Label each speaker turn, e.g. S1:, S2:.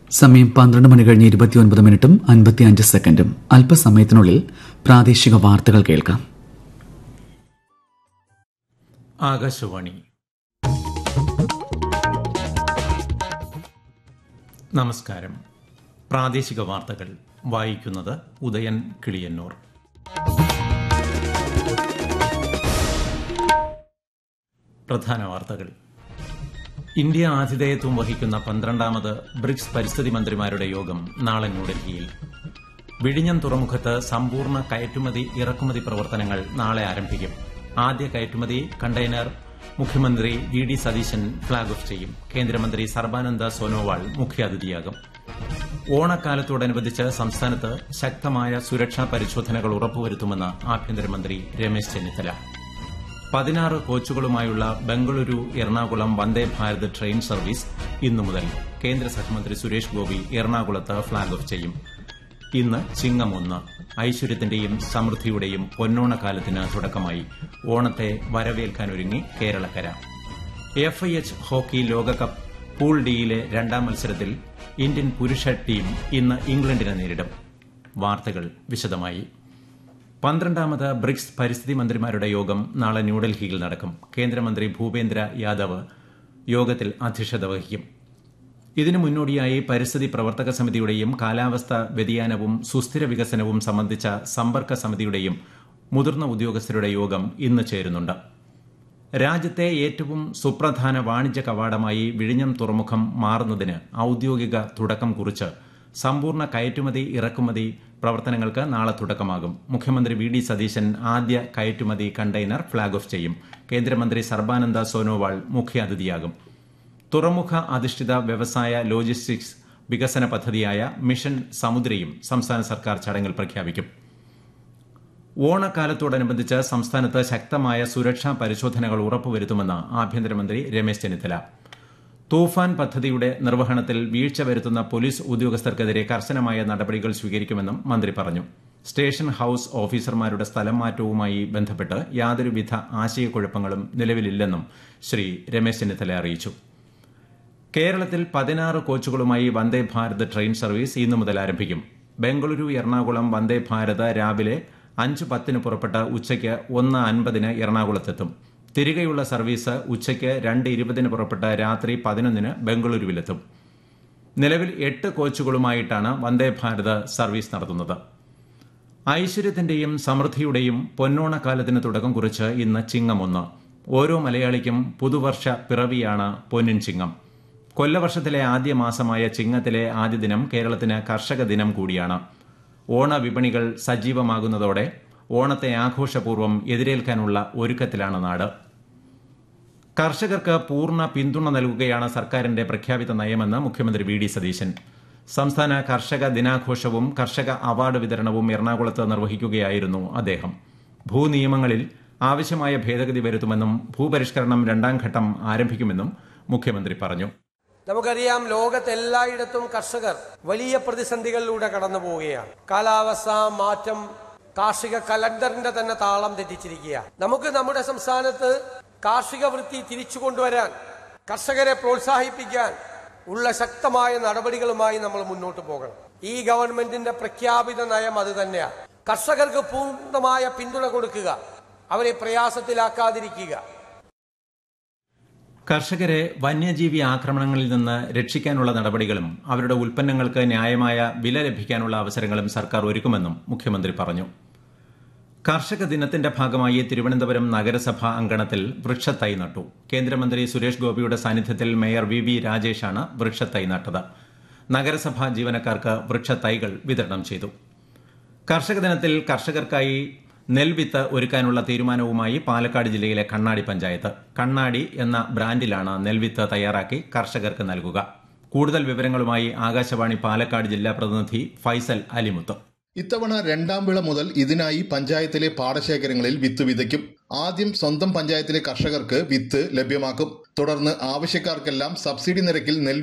S1: സമയം പന്ത്രണ്ട് മണി കഴിഞ്ഞ് ഇരുപത്തിയൊൻപത് മിനിറ്റും അൻപത്തിയഞ്ച് സെക്കൻഡും അല്പസമയത്തിനുള്ളിൽ പ്രാദേശിക വാർത്തകൾ കേൾക്കാം
S2: ആകാശവാണി നമസ്കാരം പ്രാദേശിക വാർത്തകൾ വായിക്കുന്നത് ഉദയൻ കിളിയന്നൂർ പ്രധാന വാർത്തകൾ ഇന്ത്യ ആതിഥേയത്വം വഹിക്കുന്ന പന്ത്രണ്ടാമത് ബ്രിക്സ് പരിസ്ഥിതി മന്ത്രിമാരുടെ യോഗം നാളെ ന്യൂഡൽഹിയിൽ വിഴിഞ്ഞം തുറമുഖത്ത് സമ്പൂർണ്ണ കയറ്റുമതി ഇറക്കുമതി പ്രവർത്തനങ്ങൾ നാളെ ആരംഭിക്കും ആദ്യ കയറ്റുമതി കണ്ടെയ്നർ മുഖ്യമന്ത്രി V D Satheesan flag off ചെയ്യും കേന്ദ്രമന്ത്രി സർബാനന്ദ സോനോവാൾ മുഖ്യാതിഥിയാകും ഓണക്കാലത്തോടനുബന്ധിച്ച് സംസ്ഥാനത്ത് ശക്തമായ സുരക്ഷാ പരിശോധനകൾ ഉറപ്പുവരുത്തുമെന്ന് ആഭ്യന്തരമന്ത്രി രമേശ് ചെന്നിത്തല പതിനാറ് കോച്ചുകളുമായുള്ള ബംഗളൂരു എറണാകുളം വന്ദേ ഭാരത് ട്രെയിൻ സർവീസ് ഇന്നു മുതൽ കേന്ദ്ര സഹമന്ത്രി സുരേഷ് ഗോപി എറണാകുളത്ത് ഫ്ളാഗ് ഓഫ് ചെയ്യും ഇന്ന് ചിങ്ങം ഒന്ന് ഐശ്വര്യത്തിന്റെയും സമൃദ്ധിയുടെയും പൊന്നോണക്കാലത്തിന് തുടക്കമായി ഓണത്തെ വരവേൽക്കാനൊരുങ്ങി കേരളക്കര എഫ് ഐ എച്ച് ഹോക്കി ലോകകപ്പ് പൂൾ ഡിയിലെ രണ്ടാം മത്സരത്തിൽ ഇന്ത്യൻ പുരുഷ ടീം ഇന്ന് ഇംഗ്ലണ്ടിനെ നേരിടും വാർത്തകൾ വിശദമായി പന്ത്രണ്ടാമത് ബ്രിക്സ് പരിസ്ഥിതി മന്ത്രിമാരുടെ യോഗം നാളെ ന്യൂഡൽഹിയിൽ നടക്കും കേന്ദ്രമന്ത്രി ഭൂപേന്ദ്ര യാദവ് യോഗത്തിൽ അധ്യക്ഷത വഹിക്കും ഇതിനു മുന്നോടിയായി പരിസ്ഥിതി പ്രവർത്തക സമിതിയുടെയും കാലാവസ്ഥ വ്യതിയാനവും സുസ്ഥിര വികസനവും സംബന്ധിച്ച സമ്പർക്ക സമിതിയുടെയും മുതിർന്ന ഉദ്യോഗസ്ഥരുടെ യോഗം ഇന്ന് ചേരുന്നുണ്ട് രാജ്യത്തെ ഏറ്റവും സുപ്രധാന വാണിജ്യ കവാടമായി വിഴിഞ്ഞം തുറമുഖം മാറുന്നതിന് ഔദ്യോഗിക തുടക്കം കുറിച്ച് സമ്പൂർണ്ണ കയറ്റുമതി ഇറക്കുമതി പ്രവർത്തനങ്ങൾക്ക് നാളെ തുടക്കമാകും മുഖ്യമന്ത്രി വി ഡി സതീശൻ ആദ്യ കയറ്റുമതി കണ്ടെയ്നർ ഫ്ളാഗ് ഓഫ് ചെയ്യും കേന്ദ്രമന്ത്രി സർബാനന്ദ സോനോവാൾ മുഖ്യാതിഥിയാകും തുറമുഖ അധിഷ്ഠിത വ്യവസായ ലോജിസ്റ്റിക്സ് വികസന പദ്ധതിയായ മിഷൻ സമുദ്രയും സംസ്ഥാന സർക്കാർ ചടങ്ങിൽ പ്രഖ്യാപിക്കും ഓണക്കാലത്തോടനുബന്ധിച്ച് സംസ്ഥാനത്ത് ശക്തമായ സുരക്ഷാ പരിശോധനകൾ ഉറപ്പുവരുത്തുമെന്ന് ആഭ്യന്തരമന്ത്രി രമേശ് ചെന്നിത്തല തൂഫാൻ പദ്ധതിയുടെ നിർവഹണത്തിൽ വീഴ്ച വരുത്തുന്ന പോലീസ് ഉദ്യോഗസ്ഥർക്കെതിരെ കർശനമായ നടപടികൾ സ്വീകരിക്കുമെന്നും മന്ത്രി പറഞ്ഞു സ്റ്റേഷൻ ഹൌസ് ഓഫീസർമാരുടെ സ്ഥലം മാറ്റവുമായി ബന്ധപ്പെട്ട് യാതൊരുവിധ ആശയക്കുഴപ്പങ്ങളും നിലവിലില്ലെന്നും ശ്രീ രമേശ് ചെന്നിത്തല അറിയിച്ചു കേരളത്തിൽ പതിനാറ് കോച്ചുകളുമായി വന്ദേ ഭാരത് ട്രെയിൻ സർവീസ് ഇന്നു മുതൽ ആരംഭിക്കും ബംഗളൂരു എറണാകുളം വന്ദേ ഭാരത് രാവിലെ അഞ്ച് പത്തിന് പുറപ്പെട്ട ഉച്ചയ്ക്ക് ഒന്ന് അൻപതിന് എറണാകുളത്തെത്തും തിരികെയുള്ള സർവീസ് ഉച്ചയ്ക്ക് രണ്ട് ഇരുപതിന് പുറപ്പെട്ട രാത്രി പതിനൊന്നിന് ബംഗളൂരുവിലെത്തും നിലവിൽ എട്ട് കോച്ചുകളുമായിട്ടാണ് വന്ദേ ഭാരത് സർവീസ് നടത്തുന്നത് ഐശ്വര്യത്തിന്റെയും സമൃദ്ധിയുടെയും പൊന്നോണക്കാലത്തിന് തുടക്കം കുറിച്ച് ഇന്ന് ചിങ്ങം ഒന്ന് ഓരോ മലയാളിക്കും പുതുവർഷ പിറവിയാണ് പൊന്നിൻ ചിങ്ങം കൊല്ലവർഷത്തിലെ ആദ്യ മാസമായ ചിങ്ങത്തിലെ ആദ്യ ദിനം കേരളത്തിന് കർഷക ദിനം കൂടിയാണ് ഓണവിപണികൾ സജീവമാകുന്നതോടെ ഓണത്തെ ആഘോഷപൂർവ്വം എതിരേൽക്കാനുള്ള ഒരുക്കത്തിലാണ് നാട് കർഷകർക്ക് പൂർണ്ണ പിന്തുണ നൽകുകയാണ് സർക്കാരിന്റെ പ്രഖ്യാപിത നയമെന്ന് മുഖ്യമന്ത്രി വി ഡി സതീശൻ സംസ്ഥാന കർഷക ദിനാഘോഷവും കർഷക അവാർഡ് വിതരണവും എറണാകുളത്ത് നിർവഹിക്കുകയായിരുന്നു അദ്ദേഹം ഭൂനിയമങ്ങളിൽ ആവശ്യമായ ഭേദഗതി വരുത്തുമെന്നും ഭൂപരിഷ്കരണം രണ്ടാം ഘട്ടം ആരംഭിക്കുമെന്നും മുഖ്യമന്ത്രി പറഞ്ഞു
S3: നമുക്കറിയാം ലോകത്തെല്ലായിടത്തും കർഷകർ വലിയ പ്രതിസന്ധികളിലൂടെ കടന്നു പോവുകയാണ് കാലാവസ്ഥ മാറ്റം കാർഷിക കലണ്ടറിന്റെ തന്നെ താളം തെറ്റിച്ചിരിക്കുക നമുക്ക് നമ്മുടെ സംസ്ഥാനത്ത് കാർഷിക വൃത്തി തിരിച്ചു കൊണ്ടുവരാൻ കർഷകരെ പ്രോത്സാഹിപ്പിക്കാൻ ഉള്ള ശക്തമായ നടപടികളുമായി നമ്മൾ മുന്നോട്ട് പോകണം ഈ ഗവൺമെന്റിന്റെ പ്രഖ്യാപിത നയം അത് തന്നെയാണ് കർഷകർക്ക് പൂർണ്ണമായ പിന്തുണ കൊടുക്കുക അവരെ പ്രയാസത്തിലാക്കാതിരിക്കുക
S2: കർഷകരെ വന്യജീവി ആക്രമണങ്ങളിൽ നിന്ന് രക്ഷിക്കാനുള്ള നടപടികളും അവരുടെ ഉൽപ്പന്നങ്ങൾക്ക് ന്യായമായ വില ലഭിക്കാനുള്ള അവസരങ്ങളും സർക്കാർ ഒരുക്കുമെന്നും മുഖ്യമന്ത്രി പറഞ്ഞു കർഷക ദിനത്തിന്റെ ഭാഗമായി തിരുവനന്തപുരം നഗരസഭ അങ്കണത്തിൽ വൃക്ഷത്തൈ നട്ടു കേന്ദ്രമന്ത്രി സുരേഷ് ഗോപിയുടെ സാന്നിധ്യത്തിൽ മേയർ വി വി രാജേഷാണ് വൃക്ഷത്തൈ നട്ടത് നഗരസഭാ ജീവനക്കാർക്ക് വൃക്ഷത്തൈകൾ വിതരണം ചെയ്തു കർഷക ദിനത്തിൽ കർഷകർക്കായി നെൽവിത്ത് ഒരുക്കാനുള്ള തീരുമാനവുമായി പാലക്കാട് ജില്ലയിലെ കണ്ണാടി പഞ്ചായത്ത് കണ്ണാടി എന്ന ബ്രാൻഡിലാണ് നെൽവിത്ത് തയ്യാറാക്കി കർഷകർക്ക് നൽകുക കൂടുതൽ വിവരങ്ങളുമായി ആകാശവാണി പാലക്കാട് ജില്ലാ പ്രതിനിധി ഫൈസൽ അലിമുത്ത്
S4: ഇത്തവണ രണ്ടാം വിള മുതൽ ഇതിനായി പഞ്ചായത്തിലെ പാടശേഖരങ്ങളിൽ വിത്ത് വിതയ്ക്കും ആദ്യം സ്വന്തം പഞ്ചായത്തിലെ കർഷകർക്ക് വിത്ത് ലഭ്യമാക്കും തുടർന്ന് ആവശ്യക്കാർക്കെല്ലാം സബ്സിഡി നിരക്കിൽ നെൽ